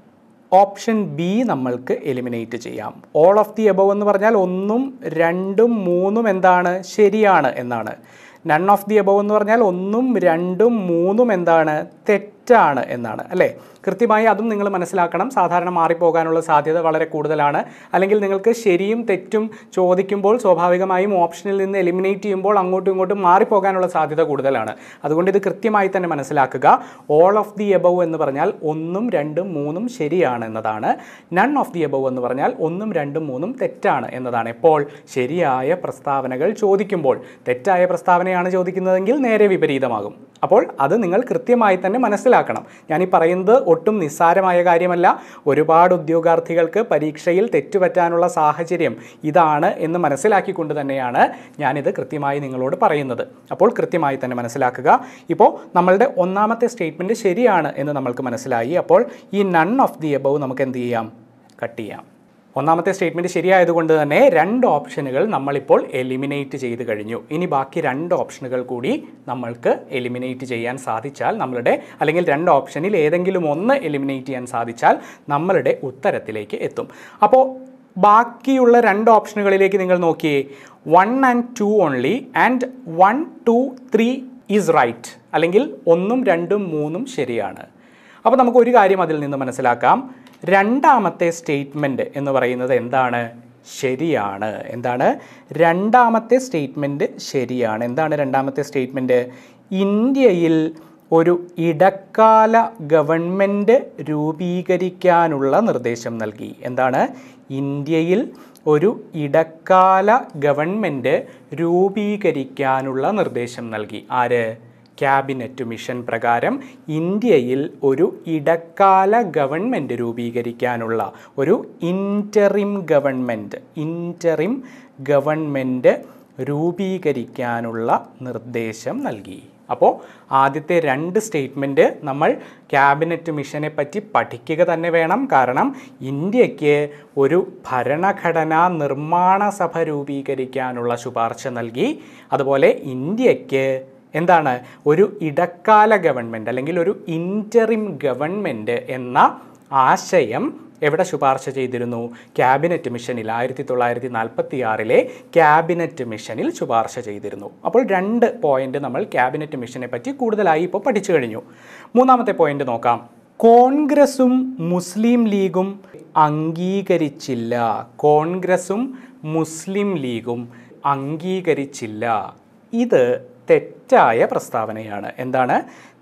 ഓപ്ഷൻ ബി നമ്മൾക്ക് എലിമിനേറ്റ് ചെയ്യാം ഓൾ ഓഫ് ദി എബവ് എന്ന് പറഞ്ഞാൽ ഒന്നും രണ്ടും മൂന്നും എന്താണ് ശരിയാണ് എന്നാണ് നൺ ഓഫ് ദി എബവ് എന്ന് പറഞ്ഞാൽ ഒന്നും രണ്ടും മൂന്നും എന്താണ് തെറ്റാണ് എന്നാണ് അല്ലേ കൃത്യമായി അതും നിങ്ങൾ മനസ്സിലാക്കണം സാധാരണ മാറിപ്പോകാനുള്ള സാധ്യത വളരെ കൂടുതലാണ് അല്ലെങ്കിൽ നിങ്ങൾക്ക് ശരിയും തെറ്റും ചോദിക്കുമ്പോൾ സ്വാഭാവികമായും ഓപ്ഷനിൽ നിന്ന് എലിമിനേറ്റ് ചെയ്യുമ്പോൾ അങ്ങോട്ടും ഇങ്ങോട്ടും മാറിപ്പോകാനുള്ള സാധ്യത കൂടുതലാണ് അതുകൊണ്ട് ഇത് കൃത്യമായി തന്നെ മനസ്സിലാക്കുക ഓൾ ഓഫ് ദി എബവ് എന്ന് പറഞ്ഞാൽ ഒന്നും രണ്ടും മൂന്നും ശരിയാണ് എന്നതാണ് നൺ ഓഫ് ദി എബവ് എന്ന് പറഞ്ഞാൽ ഒന്നും രണ്ടും മൂന്നും തെറ്റാണ് എന്നതാണ് എപ്പോൾ ശരിയായ പ്രസ്താവനകൾ ചോദിക്കുമ്പോൾ തെറ്റായ പ്രസ്താവനയാണ് ചോദിക്കുന്നതെങ്കിൽ നേരെ വിപരീതമാകും അപ്പോൾ അത് നിങ്ങൾ കൃത്യമായി തന്നെ മനസ്സിലാക്കണം ഞാൻ ഈ പറയുന്നത് ഒട്ടും നിസ്സാരമായ കാര്യമല്ല ഒരുപാട് ഉദ്യോഗാർത്ഥികൾക്ക് പരീക്ഷയിൽ തെറ്റുപറ്റാനുള്ള സാഹചര്യം ഇതാണ് എന്ന് മനസ്സിലാക്കിക്കൊണ്ട് തന്നെയാണ് ഞാനിത് കൃത്യമായി നിങ്ങളോട് പറയുന്നത് അപ്പോൾ കൃത്യമായി തന്നെ മനസ്സിലാക്കുക ഇപ്പോൾ നമ്മളുടെ ഒന്നാമത്തെ സ്റ്റേറ്റ്മെൻറ്റ് ശരിയാണ് എന്ന് നമ്മൾക്ക് മനസ്സിലായി അപ്പോൾ ഈ നൺ ഓഫ് ദി എബവ് നമുക്ക് എന്ത് ചെയ്യാം കട്ട് ചെയ്യാം ഒന്നാമത്തെ സ്റ്റേറ്റ്മെൻറ്റ് ശരിയായതുകൊണ്ട് തന്നെ രണ്ട് ഓപ്ഷനുകൾ നമ്മളിപ്പോൾ എലിമിനേറ്റ് ചെയ്ത് കഴിഞ്ഞു ഇനി ബാക്കി രണ്ട് ഓപ്ഷനുകൾ കൂടി നമ്മൾക്ക് എലിമിനേറ്റ് ചെയ്യാൻ സാധിച്ചാൽ നമ്മളുടെ അല്ലെങ്കിൽ രണ്ട് ഓപ്ഷനിൽ ഏതെങ്കിലും ഒന്ന് എലിമിനേറ്റ് ചെയ്യാൻ സാധിച്ചാൽ നമ്മളുടെ ഉത്തരത്തിലേക്ക് എത്തും അപ്പോൾ ബാക്കിയുള്ള രണ്ട് ഓപ്ഷനുകളിലേക്ക് നിങ്ങൾ നോക്കിയേ one and two only and one two three is right അല്ലെങ്കിൽ ഒന്നും രണ്ടും മൂന്നും ശരിയാണ് അപ്പോൾ നമുക്ക് ഒരു കാര്യം അതിൽ നിന്ന് മനസ്സിലാക്കാം രണ്ടാമത്തെ സ്റ്റേറ്റ്മെൻറ്റ് എന്ന് പറയുന്നത് എന്താണ് ശരിയാണ് എന്താണ് രണ്ടാമത്തെ സ്റ്റേറ്റ്മെൻറ്റ് ശരിയാണ് എന്താണ് രണ്ടാമത്തെ സ്റ്റേറ്റ്മെൻറ്റ് ഇന്ത്യയിൽ ഒരു ഇടക്കാല ഗവൺമെൻറ് രൂപീകരിക്കാനുള്ള നിർദ്ദേശം നൽകി എന്താണ് ഇന്ത്യയിൽ ഒരു ഇടക്കാല ഗവൺമെൻറ് രൂപീകരിക്കാനുള്ള നിർദ്ദേശം നൽകി ആര് ക്യാബിനറ്റ് മിഷൻ പ്രകാരം ഇന്ത്യയിൽ ഒരു ഇടക്കാല ഗവൺമെൻറ് രൂപീകരിക്കാനുള്ള ഒരു ഇൻറ്ററിം ഗവൺമെൻറ് ഇൻറ്ററിം ഗവൺമെൻറ് രൂപീകരിക്കാനുള്ള നിർദ്ദേശം നൽകി അപ്പോൾ ആദ്യത്തെ രണ്ട് സ്റ്റേറ്റ്മെൻറ്റ് നമ്മൾ ക്യാബിനറ്റ് മിഷനെ പറ്റി പഠിക്കുക തന്നെ വേണം കാരണം ഇന്ത്യക്ക് ഒരു ഭരണഘടനാ നിർമ്മാണ സഭ രൂപീകരിക്കാനുള്ള ശുപാർശ നൽകി അതുപോലെ ഇന്ത്യക്ക് എന്താണ് ഒരു ഇടക്കാല ഗവൺമെൻറ് അല്ലെങ്കിൽ ഒരു ഇൻറ്ററിം ഗവൺമെൻറ് എന്ന ആശയം എവിടെ ശുപാർശ ചെയ്തിരുന്നു ക്യാബിനറ്റ് മിഷനിൽ ആയിരത്തി തൊള്ളായിരത്തി നാൽപ്പത്തി ആറിലെ ക്യാബിനറ്റ് മിഷനിൽ ശുപാർശ ചെയ്തിരുന്നു അപ്പോൾ രണ്ട് പോയിന്റ് നമ്മൾ ക്യാബിനറ്റ് മിഷനെ പറ്റി കൂടുതലായി ഇപ്പോൾ പഠിച്ചു കഴിഞ്ഞു മൂന്നാമത്തെ പോയിന്റ് നോക്കാം കോൺഗ്രസും മുസ്ലിം ലീഗും അംഗീകരിച്ചില്ല കോൺഗ്രസും മുസ്ലിം ലീഗും അംഗീകരിച്ചില്ല ഇത് തെറ്റായ പ്രസ്താവനയാണ് എന്താണ്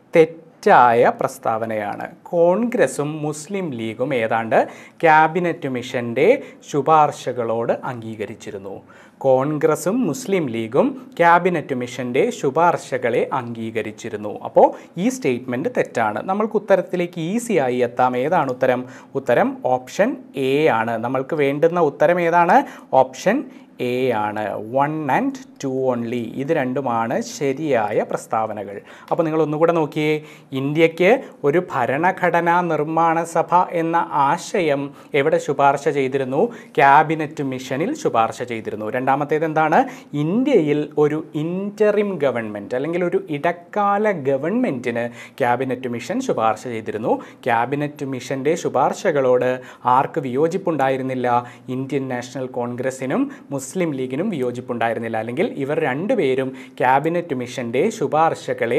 തെറ്റായ പ്രസ്താവനയാണ് കോൺഗ്രസും മുസ്ലിം ലീഗും ഏതാണ്ട് ക്യാബിനറ്റ് മിഷൻ്റെ ശുപാർശകളോട് അംഗീകരിച്ചിരുന്നു കോൺഗ്രസും മുസ്ലിം ലീഗും ക്യാബിനറ്റ് മിഷൻ്റെ ശുപാർശകളെ അംഗീകരിച്ചിരുന്നു അപ്പോൾ ഈ സ്റ്റേറ്റ്മെൻറ്റ് തെറ്റാണ് നമ്മൾക്ക് ഉത്തരത്തിലേക്ക് ഈസിയായി എത്താം ഏതാണ് ഉത്തരം ഉത്തരം ഓപ്ഷൻ എ ആണ് നമ്മൾക്ക് വേണ്ടുന്ന ഉത്തരം ഏതാണ് ഓപ്ഷൻ എ ആണ് വൺ ആൻഡ് ടു ഓൺലി ഇത് രണ്ടുമാണ് ശരിയായ പ്രസ്താവനകൾ അപ്പോൾ നിങ്ങൾ ഒന്നുകൂടെ നോക്കിയേ ഇന്ത്യക്ക് ഒരു ഭരണഘടനാ നിർമ്മാണ സഭ എന്ന ആശയം എവിടെ ശുപാർശ ചെയ്തിരുന്നു ക്യാബിനറ്റ് മിഷനിൽ ശുപാർശ ചെയ്തിരുന്നു രണ്ടാമത്തേത് എന്താണ് ഇന്ത്യയിൽ ഒരു ഇൻറ്ററിം ഗവൺമെൻറ് അല്ലെങ്കിൽ ഒരു ഇടക്കാല ഗവൺമെൻറ്റിന് ക്യാബിനറ്റ് മിഷൻ ശുപാർശ ചെയ്തിരുന്നു ക്യാബിനറ്റ് മിഷൻ്റെ ശുപാർശകളോട് ആർക്ക് വിയോജിപ്പുണ്ടായിരുന്നില്ല ഇന്ത്യൻ നാഷണൽ കോൺഗ്രസിനും മുസ്ലിം ലീഗിനും വിയോജിപ്പുണ്ടായിരുന്നില്ല അല്ലെങ്കിൽ ഇവർ രണ്ടുപേരും ക്യാബിനറ്റ് മിഷൻ്റെ ശുപാർശകളെ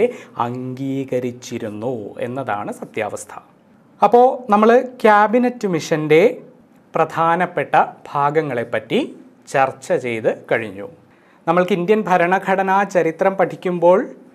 അംഗീകരിച്ചിരുന്നു എന്നതാണ് സത്യാവസ്ഥ അപ്പോൾ നമ്മൾ ക്യാബിനറ്റ് മിഷൻ്റെ പ്രധാനപ്പെട്ട ഭാഗങ്ങളെപ്പറ്റി ചർച്ച ചെയ്ത് കഴിഞ്ഞു നമ്മൾക്ക് ഇന്ത്യൻ ഭരണഘടനാ ചരിത്രം പഠിക്കുമ്പോൾ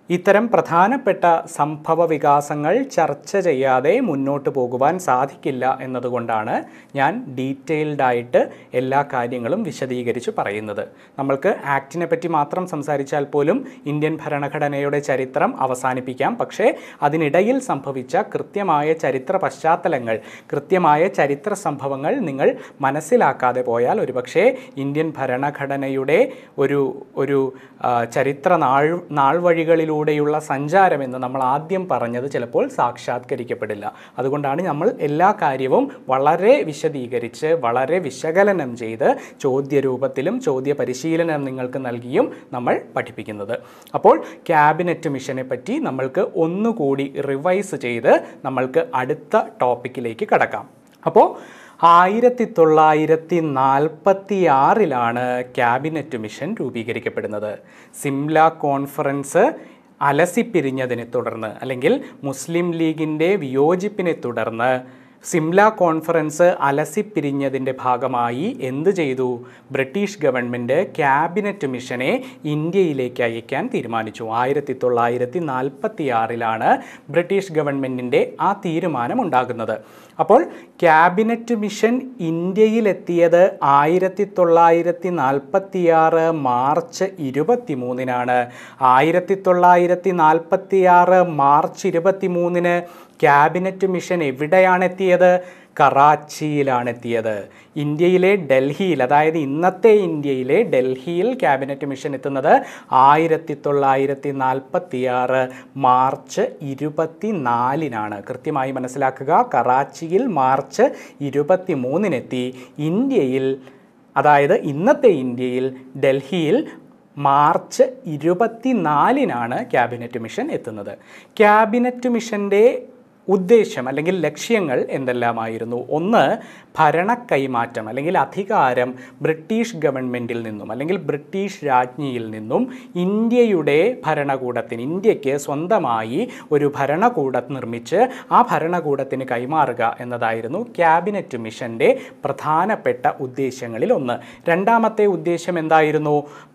ഇത്തരം പ്രധാനപ്പെട്ട സംഭവ വികാസങ്ങൾ ചർച്ച ചെയ്യാതെ മുന്നോട്ട് പോകുവാൻ സാധിക്കില്ല എന്നതുകൊണ്ടാണ് ഞാൻ ഡീറ്റെയിൽഡ് ആയിട്ട് എല്ലാ കാര്യങ്ങളും വിശദീകരിച്ച് പറയുന്നത് നമ്മൾക്ക് ആക്ടിനെ പറ്റി മാത്രം സംസാരിച്ചാൽ പോലും ഇന്ത്യൻ ഭരണഘടനയുടെ ചരിത്രം അവസാനിപ്പിക്കാം പക്ഷേ അതിനിടയിൽ സംഭവിച്ച കൃത്യമായ ചരിത്ര പശ്ചാത്തലങ്ങൾ കൃത്യമായ ചരിത്ര സംഭവങ്ങൾ നിങ്ങൾ മനസ്സിലാക്കാതെ പോയാൽ ഒരുപക്ഷേ ഇന്ത്യൻ ഭരണഘടനയുടെ ഒരു ഒരു ആ, ചരിത്ര നാൾ നാൾ വഴികളിലൂടെയുള്ള സഞ്ചാരം എന്ന് നമ്മൾ ആദ്യം പറഞ്ഞത് ചിലപ്പോൾ സാക്ഷാത്കരിക്കപ്പെടില്ല അതുകൊണ്ടാണ് നമ്മൾ എല്ലാ കാര്യവും വളരെ വിശദീകരിച്ച് വളരെ വിശകലനം ചെയ്ത് ചോദ്യരൂപത്തിലും ചോദ്യ പരിശീലനം നിങ്ങൾക്ക് നൽകിയും നമ്മൾ പഠിപ്പിക്കുന്നത് അപ്പോൾ ക്യാബിനറ്റ് മിഷനെ പറ്റി നമ്മൾക്ക് ഒന്നുകൂടി റിവൈസ് ചെയ്ത് നമ്മൾക്ക് അടുത്ത ടോപ്പിക്കിലേക്ക് കടക്കാം അപ്പോൾ ആയിരത്തി തൊള്ളായിരത്തി നാൽപ്പത്തി ആറിലാണ് ക്യാബിനറ്റ് മിഷൻ രൂപീകരിക്കപ്പെടുന്നത് സിംല കോൺഫറൻസ് അലസിപ്പിരിഞ്ഞതിനെ തുടർന്ന് അല്ലെങ്കിൽ മുസ്ലിം ലീഗിൻ്റെ വിയോജിപ്പിനെ തുടർന്ന് സിംല കോൺഫറൻസ് അലസിപ്പിരിഞ്ഞതിൻ്റെ ഭാഗമായി എന്ത് ചെയ്തു ബ്രിട്ടീഷ് ഗവൺമെൻറ് ക്യാബിനറ്റ് മിഷനെ ഇന്ത്യയിലേക്ക് അയക്കാൻ തീരുമാനിച്ചു ആയിരത്തി തൊള്ളായിരത്തി നാൽപ്പത്തി ആറിലാണ് ബ്രിട്ടീഷ് ഗവൺമെൻറ്റിൻ്റെ ആ തീരുമാനം ഉണ്ടാകുന്നത് അപ്പോൾ ക്യാബിനറ്റ് മിഷൻ ഇന്ത്യയിലെത്തിയത് ആയിരത്തി തൊള്ളായിരത്തി നാൽപ്പത്തി ആറ് മാർച്ച് ഇരുപത്തി മൂന്നിനാണ് ആയിരത്തി തൊള്ളായിരത്തി നാൽപ്പത്തി ആറ് മാർച്ച് ഇരുപത്തി മൂന്നിന് ക്യാബിനറ്റ് മിഷൻ എവിടെയാണ് എത്തിയത് കറാച്ചിയിലാണ് എത്തിയത് ഇന്ത്യയിലെ ഡൽഹിയിൽ അതായത് ഇന്നത്തെ ഇന്ത്യയിലെ ഡൽഹിയിൽ ക്യാബിനറ്റ് മിഷൻ എത്തുന്നത് ആയിരത്തി തൊള്ളായിരത്തി നാൽപ്പത്തി ആറ് മാർച്ച് ഇരുപത്തി നാലിനാണ് കൃത്യമായി മനസ്സിലാക്കുക കറാച്ചിയിൽ മാർച്ച് ഇരുപത്തി മൂന്നിനെത്തി ഇന്ത്യയിൽ അതായത് ഇന്നത്തെ ഇന്ത്യയിൽ ഡൽഹിയിൽ മാർച്ച് ഇരുപത്തിനാലിനാണ് ക്യാബിനറ്റ് മിഷൻ എത്തുന്നത് ക്യാബിനറ്റ് മിഷൻ്റെ ഉദ്ദേശം അല്ലെങ്കിൽ ലക്ഷ്യങ്ങൾ എന്തെല്ലാമായിരുന്നു ഒന്ന് ഭരണ കൈമാറ്റം അല്ലെങ്കിൽ അധികാരം ബ്രിട്ടീഷ് ഗവൺമെൻറ്റിൽ നിന്നും അല്ലെങ്കിൽ ബ്രിട്ടീഷ് രാജ്ഞിയിൽ നിന്നും ഇന്ത്യയുടെ ഭരണകൂടത്തിന് ഇന്ത്യക്ക് സ്വന്തമായി ഒരു ഭരണകൂടം നിർമ്മിച്ച് ആ ഭരണകൂടത്തിന് കൈമാറുക എന്നതായിരുന്നു ക്യാബിനറ്റ് മിഷൻ്റെ പ്രധാനപ്പെട്ട ഉദ്ദേശങ്ങളിൽ ഒന്ന് രണ്ടാമത്തെ ഉദ്ദേശം എന്തായിരുന്നു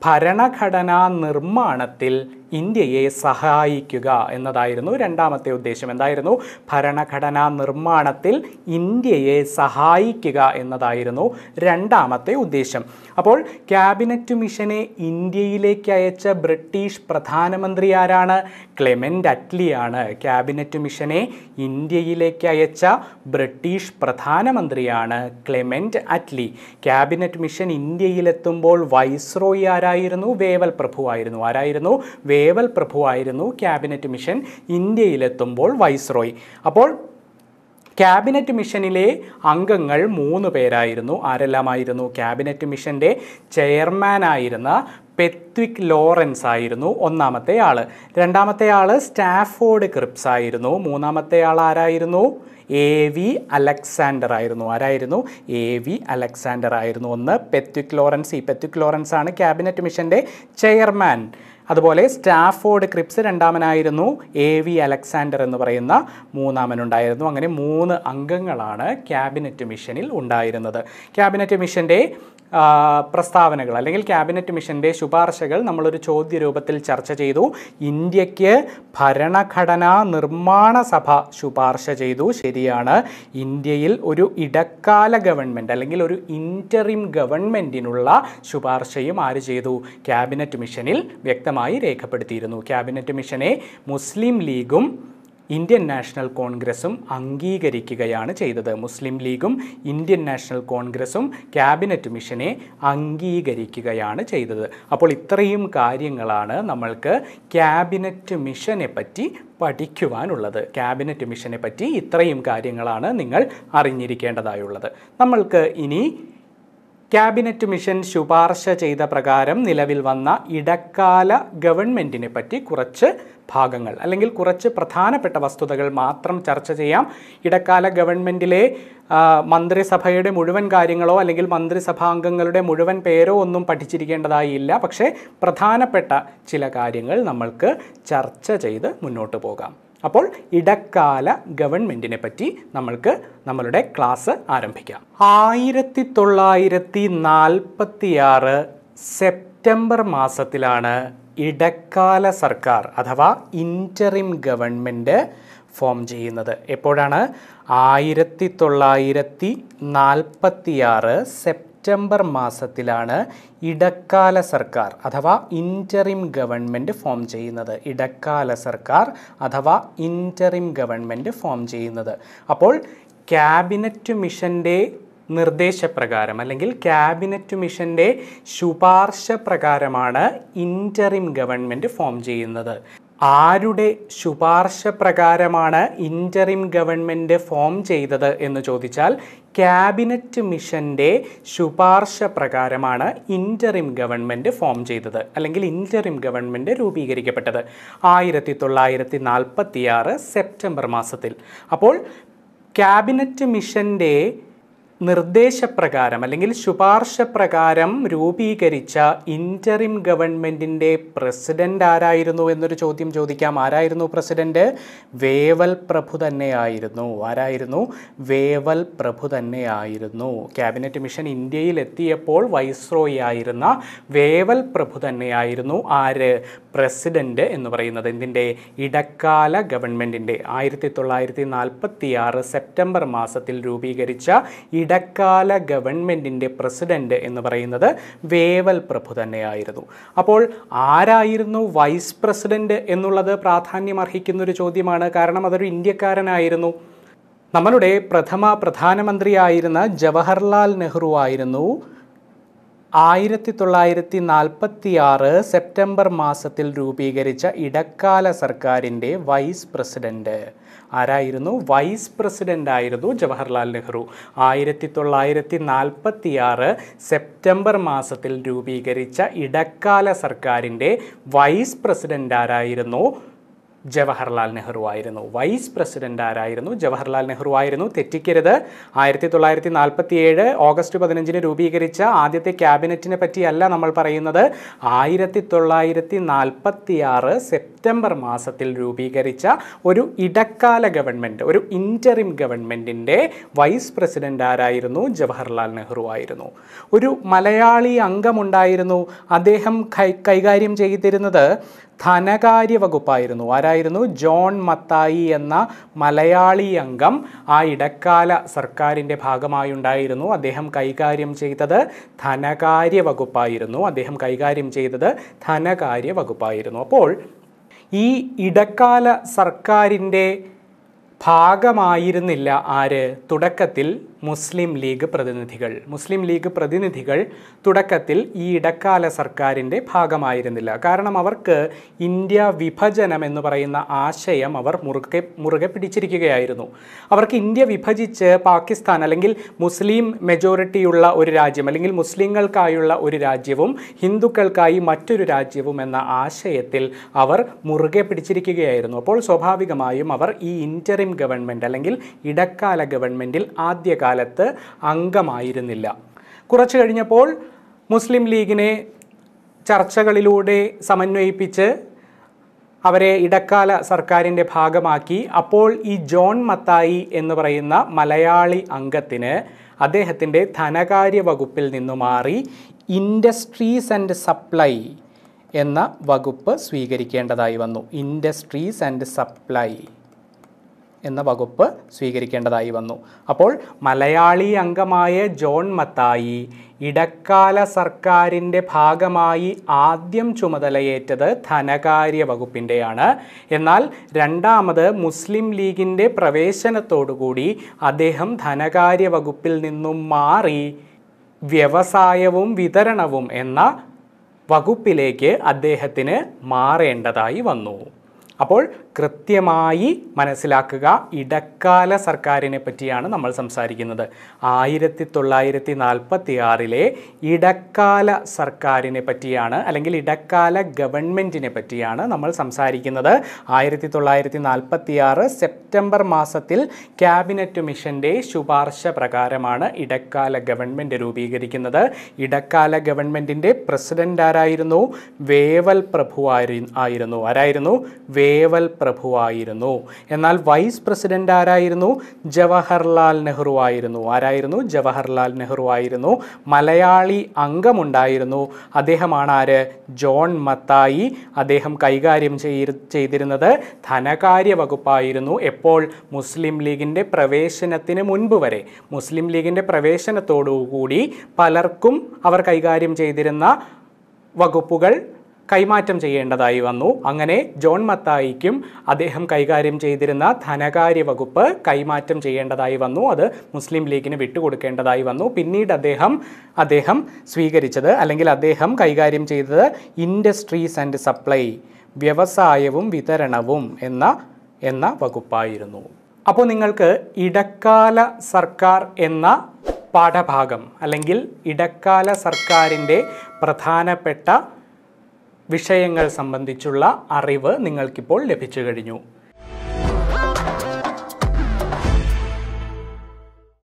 ഭരണഘടനാ നിർമ്മാണത്തിൽ ഇന്ത്യയെ സഹായിക്കുക എന്നതായിരുന്നു രണ്ടാമത്തെ ഉദ്ദേശം എന്തായിരുന്നു ഭരണഘടനാ നിർമ്മാണത്തിൽ ഇന്ത്യയെ സഹായിക്കുക എന്നതായിരുന്നു രണ്ടാമത്തെ ഉദ്ദേശം അപ്പോൾ ക്യാബിനറ്റ് മിഷനെ ഇന്ത്യയിലേക്ക് അയച്ച ബ്രിട്ടീഷ് പ്രധാനമന്ത്രി ആരാണ് ക്ലെമൻ്റ് അറ്റ്ലിയാണ് ക്യാബിനറ്റ് മിഷനെ ഇന്ത്യയിലേക്ക് അയച്ച ബ്രിട്ടീഷ് പ്രധാനമന്ത്രിയാണ് ക്ലെമൻ്റ് അറ്റ്ലി ക്യാബിനറ്റ് മിഷൻ ഇന്ത്യയിലെത്തുമ്പോൾ വൈസ്രോയി ആരായിരുന്നു വേവൽ പ്രഭു ആയിരുന്നു ആരായിരുന്നു വേവൽ പ്രഭു ആയിരുന്നു ക്യാബിനറ്റ് മിഷൻ ഇന്ത്യയിലെത്തുമ്പോൾ വൈസ്രോയ് അപ്പോൾ ക്യാബിനറ്റ് മിഷനിലെ അംഗങ്ങൾ മൂന്ന് പേരായിരുന്നു ആരെല്ലാമായിരുന്നു ക്യാബിനറ്റ് മിഷൻ്റെ ചെയർമാനായിരുന്ന പെത്വിക് ലോറൻസ് ആയിരുന്നു ഒന്നാമത്തെ ആള് രണ്ടാമത്തെ ആള് സ്റ്റാഫോർഡ് ക്രിപ്സ് ആയിരുന്നു മൂന്നാമത്തെ ആൾ ആരായിരുന്നു എ വി അലക്സാണ്ടർ ആയിരുന്നു ആരായിരുന്നു എ വി അലക്സാണ്ടർ ആയിരുന്നു ഒന്ന് പെത്വിക് ലോറൻസ് ഈ പെത്വിക് ലോറൻസ് ആണ് ക്യാബിനറ്റ് മിഷൻ്റെ ചെയർമാൻ അതുപോലെ സ്റ്റാഫോർഡ് ക്രിപ്സ് രണ്ടാമനായിരുന്നു എ വി അലക്സാണ്ടർ എന്ന് പറയുന്ന മൂന്നാമനുണ്ടായിരുന്നു അങ്ങനെ മൂന്ന് അംഗങ്ങളാണ് ക്യാബിനറ്റ് മിഷനിൽ ഉണ്ടായിരുന്നത് ക്യാബിനറ്റ് മിഷൻ്റെ ആ, പ്രസ്താവനകൾ അല്ലെങ്കിൽ ക്യാബിനറ്റ് മിഷൻ്റെ ശുപാർശകൾ നമ്മളൊരു ചോദ്യ രൂപത്തിൽ ചർച്ച ചെയ്തു ഇന്ത്യക്ക് ഭരണഘടനാ നിർമ്മാണ സഭ ശുപാർശ ചെയ്തു ശരിയാണ് ഇന്ത്യയിൽ ഒരു ഇടക്കാല ഗവൺമെൻറ് അല്ലെങ്കിൽ ഒരു ഇൻറ്ററിം ഗവൺമെൻറ്റിനുള്ള ശുപാർശയും ആര് ചെയ്തു ക്യാബിനറ്റ് മിഷനിൽ വ്യക്തമായി രേഖപ്പെടുത്തിയിരുന്നു ക്യാബിനറ്റ് മിഷനെ മുസ്ലിം ലീഗും ഇന്ത്യൻ നാഷണൽ കോൺഗ്രസും അംഗീകരിക്കുകയാണ് ചെയ്തത് മുസ്ലിം ലീഗും ഇന്ത്യൻ നാഷണൽ കോൺഗ്രസും ക്യാബിനറ്റ് മിഷനെ അംഗീകരിക്കുകയാണ് ചെയ്തത് അപ്പോൾ ഇത്രയും കാര്യങ്ങളാണ് നമ്മൾക്ക് ക്യാബിനറ്റ് മിഷനെ പറ്റി പഠിക്കുവാനുള്ളത് ക്യാബിനറ്റ് മിഷനെ പറ്റി ഇത്രയും കാര്യങ്ങളാണ് നിങ്ങൾ അറിഞ്ഞിരിക്കേണ്ടതായുള്ളത് നമ്മൾക്ക് ഇനി ക്യാബിനറ്റ് മിഷൻ ശുപാർശ ചെയ്ത പ്രകാരം നിലവിൽ വന്ന ഇടക്കാല ഗവൺമെൻറ്റിനെ പറ്റി കുറച്ച് ഭാഗങ്ങൾ അല്ലെങ്കിൽ കുറച്ച് പ്രധാനപ്പെട്ട വസ്തുതകൾ മാത്രം ചർച്ച ചെയ്യാം ഇടക്കാല ഗവൺമെൻറ്റിലെ ആ, മന്ത്രിസഭയുടെ മുഴുവൻ കാര്യങ്ങളോ അല്ലെങ്കിൽ മന്ത്രിസഭാംഗങ്ങളുടെ മുഴുവൻ പേരോ ഒന്നും പഠിച്ചിരിക്കേണ്ടതായില്ല പക്ഷേ പ്രധാനപ്പെട്ട ചില കാര്യങ്ങൾ നമ്മൾക്ക് ചർച്ച ചെയ്ത് മുന്നോട്ട് പോകാം അപ്പോൾ ഇടക്കാല ഗവൺമെൻറ്റിനെ പറ്റി നമ്മൾക്ക് നമ്മളുടെ ക്ലാസ് ആരംഭിക്കാം ആയിരത്തി തൊള്ളായിരത്തി നാൽപ്പത്തി ആറ് സെപ്റ്റംബർ മാസത്തിലാണ് ഇടക്കാല സർക്കാർ അഥവാ ഇൻറ്ററിം ഗവൺമെൻറ് ഫോം ചെയ്യുന്നത് എപ്പോഴാണ് ആയിരത്തി തൊള്ളായിരത്തി നാൽപ്പത്തിയാറ് സെപ്റ്റംബർ മാസത്തിലാണ് ഇടക്കാല സർക്കാർ അഥവാ ഇൻറ്ററിം ഗവൺമെൻറ് ഫോം ചെയ്യുന്നത് ഇടക്കാല സർക്കാർ അഥവാ ഇൻറ്ററിം ഗവൺമെൻറ് ഫോം ചെയ്യുന്നത് അപ്പോൾ ക്യാബിനറ്റ് മിഷൻ്റെ നിർദ്ദേശപ്രകാരം അല്ലെങ്കിൽ ക്യാബിനറ്റ് മിഷൻ്റെ ശുപാർശ പ്രകാരമാണ് ഇൻറ്ററിം ഗവൺമെൻറ് ഫോം ചെയ്യുന്നത് ആരുടെ ശുപാർശ പ്രകാരമാണ് ഇൻറ്ററിം ഗവൺമെൻറ് ഫോം ചെയ്തത് എന്ന് ചോദിച്ചാൽ ക്യാബിനറ്റ് മിഷൻ്റെ ശുപാർശ പ്രകാരമാണ് ഇൻറ്ററിം ഗവൺമെൻറ് ഫോം ചെയ്തത് അല്ലെങ്കിൽ ഇൻറ്ററിം ഗവൺമെൻറ് രൂപീകരിക്കപ്പെട്ടത് ആയിരത്തി തൊള്ളായിരത്തി നാൽപ്പത്തിയാറ് സെപ്റ്റംബർ മാസത്തിൽ അപ്പോൾ ക്യാബിനറ്റ് മിഷൻ്റെ നിർദ്ദേശപ്രകാരം അല്ലെങ്കിൽ ശുപാർശ പ്രകാരം രൂപീകരിച്ച ഇൻറ്ററിം ഗവൺമെൻറ്റിൻ്റെ പ്രസിഡന്റ് ആരായിരുന്നു എന്നൊരു ചോദ്യം ചോദിക്കാം ആരായിരുന്നു പ്രസിഡന്റ് വേവൽ പ്രഭു തന്നെയായിരുന്നു ആരായിരുന്നു വേവൽ പ്രഭു തന്നെയായിരുന്നു ക്യാബിനറ്റ് മിഷൻ ഇന്ത്യയിൽ എത്തിയപ്പോൾ വൈസ്രോയി ആയിരുന്ന വേവൽ പ്രഭു തന്നെയായിരുന്നു ആര് പ്രസിഡന്റ് എന്ന് പറയുന്നത് ഇതിൻ്റെ ഇടക്കാല ഗവൺമെൻറ്റിൻ്റെ ആയിരത്തി തൊള്ളായിരത്തി നാൽപ്പത്തി ആറ് സെപ്റ്റംബർ മാസത്തിൽ രൂപീകരിച്ച ഇടക്കാല ഗവൺമെൻറ്റിൻ്റെ പ്രസിഡന്റ് എന്ന് പറയുന്നത് വേവൽ പ്രഭു തന്നെയായിരുന്നു അപ്പോൾ ആരായിരുന്നു വൈസ് പ്രസിഡന്റ് എന്നുള്ളത് പ്രാധാന്യം അർഹിക്കുന്ന ഒരു ചോദ്യമാണ് കാരണം അതൊരു ഇന്ത്യക്കാരനായിരുന്നു നമ്മളുടെ പ്രഥമ പ്രധാനമന്ത്രിയായിരുന്ന ജവഹർലാൽ നെഹ്റു ആയിരുന്നു ആയിരത്തി തൊള്ളായിരത്തി നാൽപ്പത്തി ആറ് സെപ്റ്റംബർ മാസത്തിൽ രൂപീകരിച്ച ഇടക്കാല സർക്കാരിൻ്റെ വൈസ് പ്രസിഡന്റ് ആരായിരുന്നു വൈസ് പ്രസിഡന്റ് ആയിരുന്നു ജവഹർലാൽ നെഹ്റു ആയിരത്തി തൊള്ളായിരത്തി നാൽപ്പത്തി ആറ് സെപ്റ്റംബർ മാസത്തിൽ രൂപീകരിച്ച ഇടക്കാല സർക്കാരിൻ്റെ വൈസ് പ്രസിഡന്റ് ആരായിരുന്നു ജവഹർലാൽ നെഹ്റു ആയിരുന്നു വൈസ് പ്രസിഡന്റ് ആരായിരുന്നു ജവഹർലാൽ നെഹ്റു ആയിരുന്നു തെറ്റിക്കരുത് ആയിരത്തി തൊള്ളായിരത്തി നാൽപ്പത്തി ഏഴ് ഓഗസ്റ്റ് പതിനഞ്ചിന് രൂപീകരിച്ച ആദ്യത്തെ ക്യാബിനറ്റിനെ പറ്റിയല്ല നമ്മൾ പറയുന്നത് ആയിരത്തി തൊള്ളായിരത്തി നാൽപ്പത്തി ആറ് സെപ്റ്റംബർ മാസത്തിൽ രൂപീകരിച്ച ഒരു ഇടക്കാല ഗവൺമെൻറ് ഒരു ഇൻറ്ററിം ഗവൺമെൻറ്റിൻ്റെ വൈസ് പ്രസിഡന്റ് ആരായിരുന്നു ജവഹർലാൽ നെഹ്റു ആയിരുന്നു ഒരു മലയാളി അംഗമുണ്ടായിരുന്നു അദ്ദേഹം കൈ കൈകാര്യം ചെയ്തിരുന്നത് ധനകാര്യ വകുപ്പായിരുന്നു ആരായിരുന്നു ജോൺ മത്തായി എന്ന മലയാളി അംഗം ആ ഇടക്കാല സർക്കാരിൻ്റെ ഭാഗമായുണ്ടായിരുന്നു അദ്ദേഹം കൈകാര്യം ചെയ്തത് ധനകാര്യ വകുപ്പായിരുന്നു അദ്ദേഹം കൈകാര്യം ചെയ്തത് ധനകാര്യ വകുപ്പായിരുന്നു അപ്പോൾ ഈ ഇടക്കാല സർക്കാരിൻ്റെ ഭാഗമായിരുന്നില്ല ആര് തുടക്കത്തിൽ മുസ്ലിം ലീഗ് പ്രതിനിധികൾ മുസ്ലിം ലീഗ് പ്രതിനിധികൾ തുടക്കത്തിൽ ഈ ഇടക്കാല സർക്കാരിൻ്റെ ഭാഗമായിരുന്നില്ല കാരണം അവർക്ക് ഇന്ത്യ വിഭജനം എന്ന് പറയുന്ന ആശയം അവർ മുറുകെ മുറുകെ പിടിച്ചിരിക്കുകയായിരുന്നു അവർക്ക് ഇന്ത്യ വിഭജിച്ച് പാകിസ്ഥാൻ അല്ലെങ്കിൽ മുസ്ലിം മെജോറിറ്റിയുള്ള ഒരു രാജ്യം അല്ലെങ്കിൽ മുസ്ലിങ്ങൾക്കായുള്ള ഒരു രാജ്യവും ഹിന്ദുക്കൾക്കായി മറ്റൊരു രാജ്യവും എന്ന ആശയത്തിൽ അവർ മുറുകെ പിടിച്ചിരിക്കുകയായിരുന്നു അപ്പോൾ സ്വാഭാവികമായും അവർ ഈ ഇൻറ്ററിം ഗവൺമെൻറ് അല്ലെങ്കിൽ ഇടക്കാല ഗവൺമെൻറ്റിൽ ആദ്യകാലത്ത് അംഗമായിരുന്നില്ല കുറച്ചു കഴിഞ്ഞപ്പോൾ മുസ്ലിം ലീഗിനെ ചർച്ചകളിലൂടെ സമന്വയിപ്പിച്ച് അവരെ ഇടക്കാല സർക്കാരിൻ്റെ ഭാഗമാക്കി അപ്പോൾ ഈ ജോൺ മത്തായി എന്ന് പറയുന്ന മലയാളി അംഗത്തിന് അദ്ദേഹത്തിൻ്റെ ധനകാര്യ വകുപ്പിൽ നിന്നു മാറി ഇൻഡസ്ട്രീസ് ആൻഡ് സപ്ലൈ എന്ന വകുപ്പ് സ്വീകരിക്കേണ്ടതായി വന്നു ഇൻഡസ്ട്രീസ് ആൻഡ് സപ്ലൈ എന്ന വകുപ്പ് സ്വീകരിക്കേണ്ടതായി വന്നു അപ്പോൾ മലയാളി അംഗമായ ജോൺ മത്തായി ഇടക്കാല സർക്കാരിൻ്റെ ഭാഗമായി ആദ്യം ചുമതലയേറ്റത് ധനകാര്യ വകുപ്പിൻ്റെയാണ് എന്നാൽ രണ്ടാമത് മുസ്ലിം ലീഗിൻ്റെ പ്രവേശനത്തോടുകൂടി അദ്ദേഹം ധനകാര്യ വകുപ്പിൽ നിന്നും മാറി വ്യവസായവും വിതരണവും എന്ന വകുപ്പിലേക്ക് അദ്ദേഹത്തിന് മാറേണ്ടതായി വന്നു അപ്പോൾ കൃത്യമായി മനസ്സിലാക്കുക ഇടക്കാല സർക്കാരിനെ പറ്റിയാണ് നമ്മൾ സംസാരിക്കുന്നത് ആയിരത്തി തൊള്ളായിരത്തി നാൽപ്പത്തി ആറിലെ ഇടക്കാല സർക്കാരിനെ പറ്റിയാണ് അല്ലെങ്കിൽ ഇടക്കാല ഗവൺമെൻറ്റിനെ പറ്റിയാണ് നമ്മൾ സംസാരിക്കുന്നത് ആയിരത്തി തൊള്ളായിരത്തി നാൽപ്പത്തി ആറ് സെപ്റ്റംബർ മാസത്തിൽ ക്യാബിനറ്റ് മിഷൻ്റെ ശുപാർശ പ്രകാരമാണ് ഇടക്കാല ഗവൺമെൻറ് രൂപീകരിക്കുന്നത് ഇടക്കാല ഗവൺമെൻറ്റിൻ്റെ പ്രസിഡന്റ് ആരായിരുന്നു വേവൽ പ്രഭു ആയി- ആയിരുന്നു ആരായിരുന്നു വേവൽ പ്രഭുവായിരുന്നു എന്നാൽ വൈസ് പ്രസിഡന്റ് ആരായിരുന്നു ജവഹർലാൽ നെഹ്റു ആയിരുന്നു ആരായിരുന്നു ജവഹർലാൽ നെഹ്റു ആയിരുന്നു മലയാളി അംഗമുണ്ടായിരുന്നു അദ്ദേഹമാണ് ആര് ജോൺ മത്തായി അദ്ദേഹം കൈകാര്യം ചെയ്യ- ചെയ്തിരുന്നത് ധനകാര്യ വകുപ്പായിരുന്നു എപ്പോൾ മുസ്ലിം ലീഗിൻ്റെ പ്രവേശനത്തിന് മുൻപ് വരെ മുസ്ലിം ലീഗിൻ്റെ പ്രവേശനത്തോടുകൂടി പലർക്കും അവർ കൈകാര്യം ചെയ്തിരുന്ന വകുപ്പുകൾ കൈമാറ്റം ചെയ്യേണ്ടതായി വന്നു അങ്ങനെ ജോൺ മത്തായിക്കും അദ്ദേഹം കൈകാര്യം ചെയ്തിരുന്ന ധനകാര്യ വകുപ്പ് കൈമാറ്റം ചെയ്യേണ്ടതായി വന്നു അത് മുസ്ലിം ലീഗിന് വിട്ടുകൊടുക്കേണ്ടതായി വന്നു പിന്നീട് അദ്ദേഹം അദ്ദേഹം സ്വീകരിച്ചത് അല്ലെങ്കിൽ അദ്ദേഹം കൈകാര്യം ചെയ്തത് ഇൻഡസ്ട്രീസ് ആൻഡ് സപ്ലൈ വ്യവസായവും വിതരണവും എന്ന എന്ന വകുപ്പായിരുന്നു അപ്പോൾ നിങ്ങൾക്ക് ഇടക്കാല സർക്കാർ എന്ന പാഠഭാഗം അല്ലെങ്കിൽ ഇടക്കാല സർക്കാരിൻ്റെ പ്രധാനപ്പെട്ട വിഷയങ്ങൾ സംബന്ധിച്ചുള്ള അറിവ് നിങ്ങൾക്കിപ്പോൾ ലഭിച്ചു കഴിഞ്ഞു